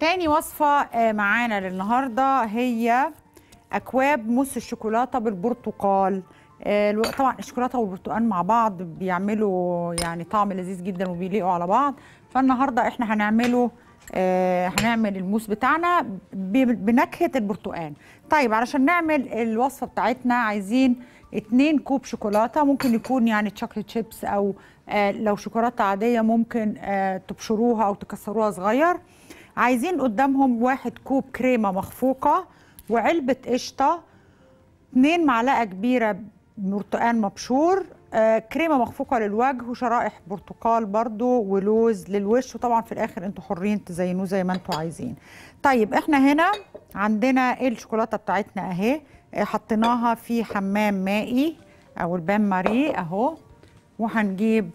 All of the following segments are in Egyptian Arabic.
تاني وصفة آه، معانا للنهاردة هي أكواب موس الشوكولاتة بالبرتقال آه، الو- طبعا الشوكولاتة والبرتقال مع بعض بيعملوا يعني طعم لذيذ جدا وبيليقوا على بعض فالنهاردة احنا هنعمله آه، هنعمل الموس بتاعنا ب- بنكهة البرتقال طيب علشان نعمل الوصفة بتاعتنا عايزين اتنين كوب شوكولاتة ممكن يكون يعني تشوكلت شيبس أو آه، لو شوكولاتة عادية ممكن آه، تبشروها أو تكسروها صغير عايزين قدامهم واحد كوب كريمة مخفوقة وعلبة قشطة اتنين معلقة كبيرة برتقال مبشور آه، كريمة مخفوقة للوجه وشرائح برتقال برضو ولوز للوش وطبعا في الآخر انتوا حرين تزينوه زي ما انتوا عايزين طيب احنا هنا عندنا الشوكولاتة بتاعتنا اهي آه، حطيناها في حمام مائي او البان ماري اهو وهنجيب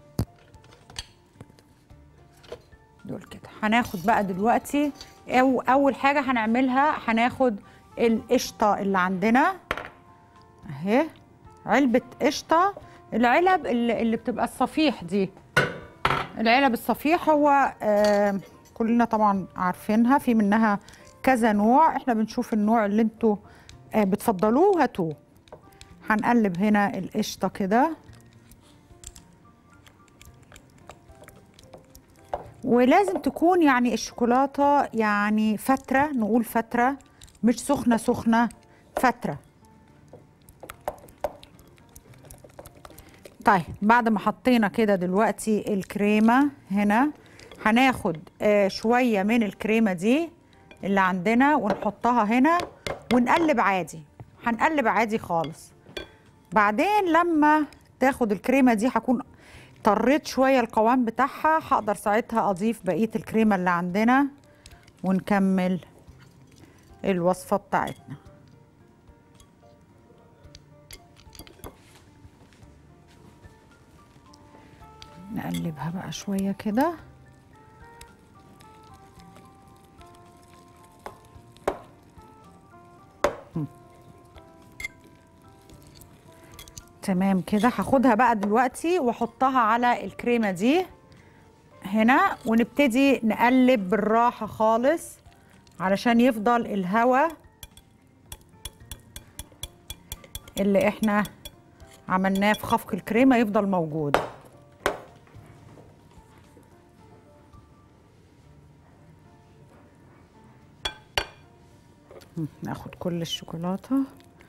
دول كده هناخد بقى دلوقتي أو اول حاجه هنعملها هناخد القشطه اللي عندنا اهي علبه قشطه العلب اللي, اللي بتبقى الصفيح دي العلب الصفيح هو آه كلنا طبعا عارفينها في منها كذا نوع احنا بنشوف النوع اللي انتوا آه بتفضلوه هاتوه هنقلب هنا القشطه كده ولازم تكون يعني الشوكولاته يعني فتره نقول فتره مش سخنه سخنه فتره طيب بعد ما حطينا كده دلوقتي الكريمه هنا هناخد آه شويه من الكريمه دي اللي عندنا ونحطها هنا ونقلب عادي هنقلب عادي خالص بعدين لما تاخد الكريمه دي هكون طريت شويه القوام بتاعها هقدر ساعتها اضيف بقيه الكريمه اللي عندنا ونكمل الوصفه بتاعتنا نقلبها بقى شويه كده تمام كده هاخدها بقى دلوقتي واحطها على الكريمه دي هنا ونبتدي نقلب بالراحه خالص علشان يفضل الهواء اللي احنا عملناه في خفق الكريمه يفضل موجود ناخد كل الشوكولاته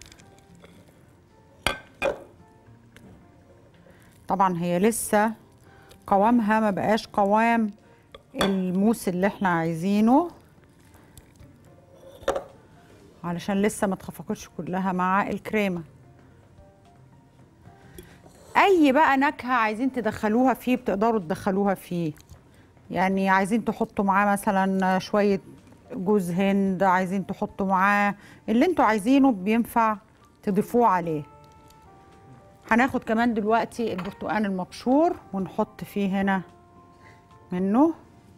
طبعا هي لسه قوامها ما بقاش قوام الموس اللي احنا عايزينه علشان لسه ما اتخفقتش كلها مع الكريمه اي بقى نكهه عايزين تدخلوها فيه بتقدروا تدخلوها فيه يعني عايزين تحطوا معاه مثلا شويه جوز هند عايزين تحطوا معاه اللي انتوا عايزينه بينفع تضيفوه عليه هناخد كمان دلوقتي البرتقال المبشور ونحط فيه هنا منه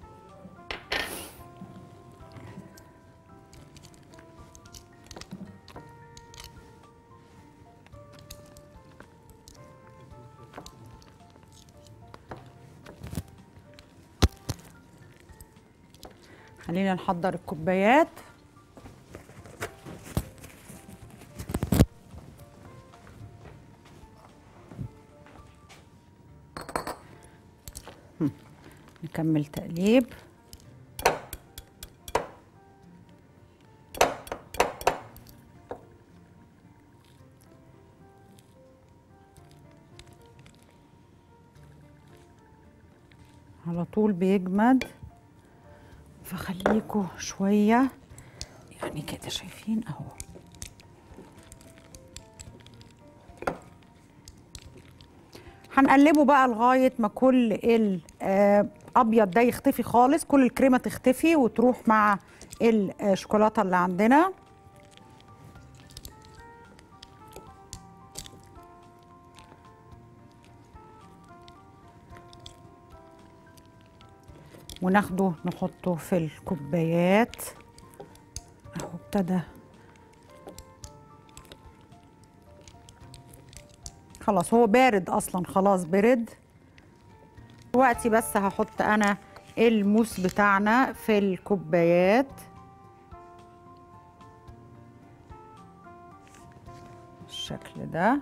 خلينا نحضر الكوبايات نكمل تقليب على طول بيجمد فخليكوا شوية يعني كده شايفين اهو هنقلبه بقى لغايه ما كل الابيض ده يختفي خالص كل الكريمه تختفي وتروح مع الشوكولاته اللي عندنا وناخده نحطه في الكوبايات اهو ابتدى خلاص هو بارد اصلا خلاص برد دلوقتي بس هحط انا الموس بتاعنا في الكوبايات بالشكل ده